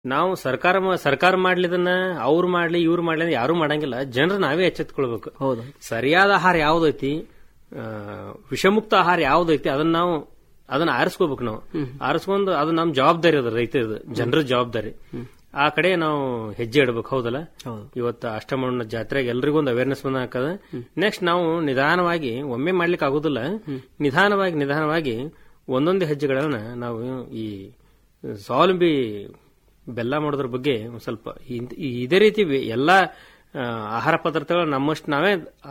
ನಾವು ಸರ್ಕಾರ ಮ- ಸರ್ಕಾರ ಮಾಡ್ಲಿದನ್ನ ಅವ್ರು ಮಾಡ್ಲಿ ಇವ್ರು ಮಾಡ್ಲಿ ಅಂತ ಯಾರು ಮಾಡಂಗಿಲ್ಲ ಜನರು ನಾವೇ ಎಚ್ಚೆತ್ಕೊಳ್ಬೇಕು ಹೌದು ಸರಿಯಾದ ಆಹಾರ ಯಾವ್ದೈತಿ ಆ, ವಿಷಮುಕ್ತ ಆಹಾರ ಯಾವ್ದೈತಿ ಅದನ್ನ ನಾವು ಅದನ್ನ ಆರಿಸ್ಕೋಬೇಕು ನಾವು ಆರಿಸ್ಕೊಂಡು ಅದು ನಮ್ ಜವಾಬ್ದಾರಿ ಅದ ರೈತರದು ಜನರ ಜವಾಬ್ದಾರಿ ಆ ಕಡೆ ನಾವು ಹೆಜ್ಜೆ ಇಡ್ಬೇಕು ಹೌದಲ್ಲ ಹೌದು ಇವತ್ತು ಅಷ್ಟಮಣ್ಣ ಜಾತ್ರೆಗೆ ಎಲ್ರಿಗೂ ಒಂದು ಅವೇರ್ನೆಸ್ ಬಂದ ಹಾಕದ ನೆಕ್ಸ್ಟ್ ನಾವು ನಿಧಾನವಾಗಿ ಒಮ್ಮೆ ಮಾಡ್ಲಿಕ್ಕೆ ಆಗುದಿಲ್ಲ ನಿಧಾನವಾಗಿ ನಿಧಾನವಾಗಿ ಒಂದೊಂದು ಹೆಜ್ಜೆಗಳನ್ನ ನಾವು ಈ ಸ್ವಾವಲಂಬಿ ಬೆಲ್ಲ ಮಾಡೋದ್ರ ಬಗ್ಗೆ ಒಂದ್ ಸ್ವಲ್ಪ ಇದ್- ಇದೇ ರೀತಿ ಎಲ್ಲಾ ಆ, ಆಹಾರ ಪದಾರ್ಥಗಳು ನಮ್ಮಷ್ಟು ನಾವೇ